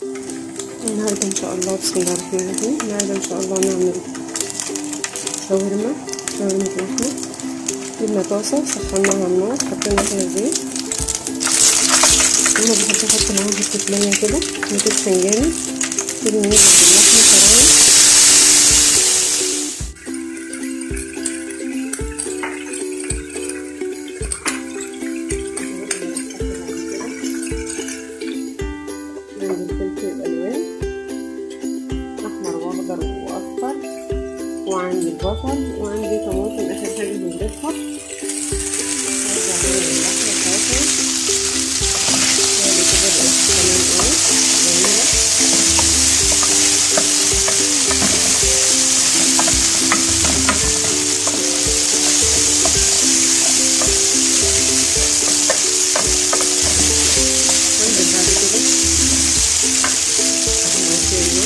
النهاردة ان شاء الله بسم الله الرحمن الرحيم النهاردة ان شاء الله نعمل شاورما شاورما لحمة جبنا طاسة سخناها على النار حطينا فيها زيت انا بحب احط معاها حتة مية كده وتسخن جامد تيجي ننزل باللحمة شرايح عندي الفلفل الالوان احمر واخضر واصفر وعندي البصل وعندي طماطم اخر حاجه بنضيفها ارجع اعمل اللحمه بتاعتها بعد كده بقت تمام قوي جميله هنزل بعد كده المكرونه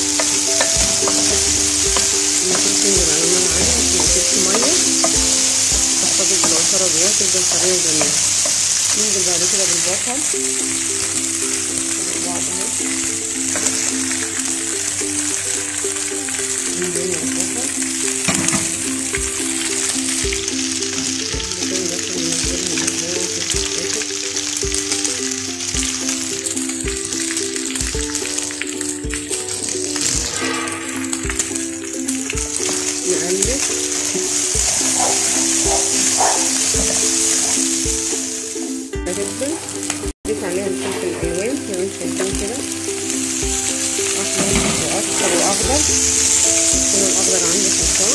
المفروض تنزل على نار عالية عشان متسيبش مية تحتفظ بالعصارة جواها تفضل طرية وجميلة ننزل بعد كده بالبصل بعض اهو ننزل البصل نقلب جدا نضيف عليها الفلفل الالوان زي ما انتم شايفين كده احمر واصفر واخضر اللون الاخضر عندي خلصان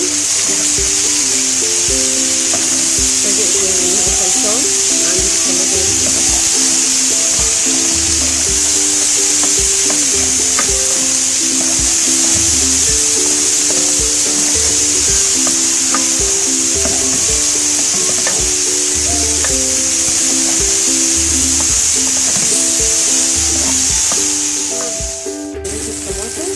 فاجئت يعني ان هو خلصان عندي في الثلاجه ريحه الطماطم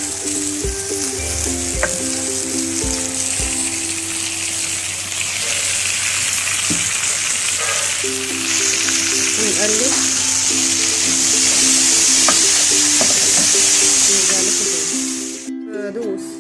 ونقلب نرجع لكم تاني ادوس